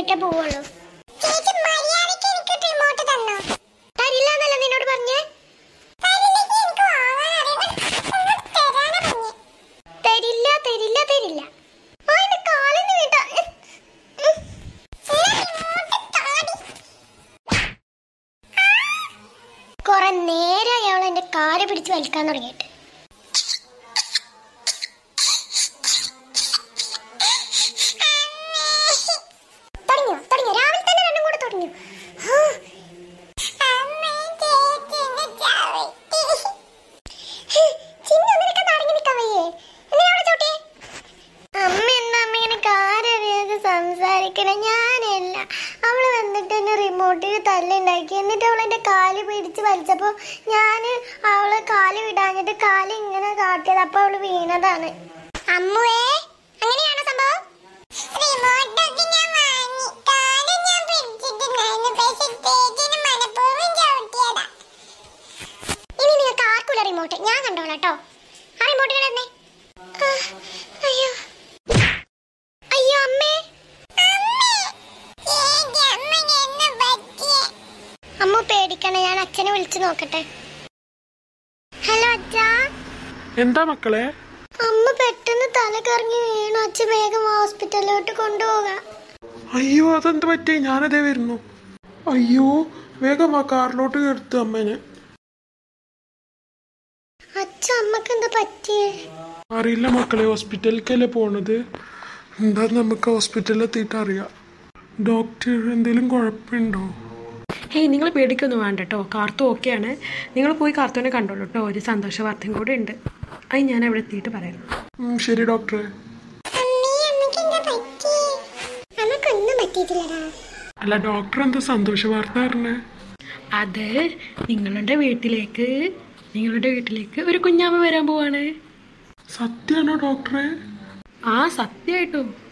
കഴിഞ്ഞിട്ടേ പോവുള്ളൂ ചേച്ചി മര്യാദയ്ക്ക് എനിക്ക് റിമോട്ട് തന്നോ തരില്ലാന്നല്ല നിന്നോട് പറഞ്ഞേ തരില്ല തരില്ല തരില്ല ആ, എന്റെ കാലിന് വീട്ടാ. ഉം. കുറെ നേരമായി അവൾ എന്റെ കാല് പിടിച്ച് വലിക്കാൻ തുടങ്ങിയിട്ട് തുടങ്ങിയോ തുടങ്ങിയോ രാവിലെ തന്നെ രണ്ടും കൂടെ തുടങ്ങിയോ ചിന്നു നിനക്ക് നടങ്ങി നിൽക്കാൻ വയ്യേ എന്തിനാ അവിടെ ചവിട്ടിയേ അമ്മ എന്താ അമ്മ ഇങ്ങനെ കാര്യറിയാതെ സംസാരിക്കണേ ഞാനല്ല അവള് വന്നിട്ട് എന്നെ റിമോട്ടിൽ തല്ലുണ്ടാക്കി എന്നിട്ട് അവൾ എന്റെ കാല് പിടിച്ച് വലിച്ചപ്പോ ഞാൻ അവളെ കാല് വിടാഞ്ഞിട്ട് കാല് ഇങ്ങനെ കാട്ടിയത് അപ്പൊ അവള് വീണതാണ് അമ്മുവേ അങ്ങനെയാണോ സംഭവം റിമോട്ടൊക്കെ ഞാൻ വാങ്ങി കാല് ഞാൻ പിടിച്ചിട്ടുണ്ടായിരുന്നു പക്ഷെ ചേച്ചിന് മനഃപൂർവ്വം ചവിട്ടിയതാ ഇനി നിങ്ങൾക്ക് ആർക്കുള്ള റിമോട്ട് ഞാൻ കണ്ടോളാം കേട്ടോ ആ റിമോട്ട് കിടന്നേ അയ്യോ അയ്യോ അമ്മേ അമ്മ പേടിക്കണ ഞാൻ അച്ഛനെ വിളിച്ചു നോക്കട്ടെ ഹലോ അച്ഛാ എന്താ മക്കളെ അമ്മ പെട്ടെന്ന് തല കറങ്ങി വീണു അച്ഛൻ വേഗം ഹോസ്പിറ്റലിലോട്ട് കൊണ്ടുപോകാം അയ്യോ അതെന്ത് പറ്റി ഞാനതേ വരുന്നു അയ്യോ വേഗം ആ കാറിലോട്ട് എടുത്തു അമ്മേനെ അച്ഛ അമ്മക്ക് എന്താ പറ്റിയേ അറിയില്ല മക്കളെ ഹോസ്പിറ്റലിലേക്കല്ലേ പോണത് എന്താ നമുക്ക് ഹോസ്പിറ്റലിൽ എത്തിയിട്ട് അറിയാം ഡോക്ടർ എന്തെങ്കിലും കുഴപ്പമുണ്ടോ ഹേയ് നിങ്ങൾ പേടിക്കൊന്നും വേണ്ട കേട്ടോ കാർത്തു ഓക്കെയാണ് നിങ്ങൾ പോയി കാർത്തുവിനെ കണ്ടോളൂ കേട്ടോ ഒരു സന്തോഷ വാർത്തയും കൂടെ ഉണ്ട് അത് ഞാൻ അവിടെ എത്തിയിട്ട് പറയാം ഉം, ശരി ഡോക്ടറെ അമ്മേ അമ്മക്ക് എന്താ പറ്റിയേ അമ്മക്കൊന്നും പറ്റിയിട്ടില്ലടാ അല്ല ഡോക്ടർ എന്താ സന്തോഷ വാർത്ത പറഞ്ഞേ അത് നിങ്ങളുടെ വീട്ടിലേക്ക് നിങ്ങളുടെ വീട്ടിലേക്ക് ഒരു കുഞ്ഞാമ്മ വരാൻ പോവാണ് സത്യമാണോ ഡോക്ടറെ ആ സത്യമായിട്ടും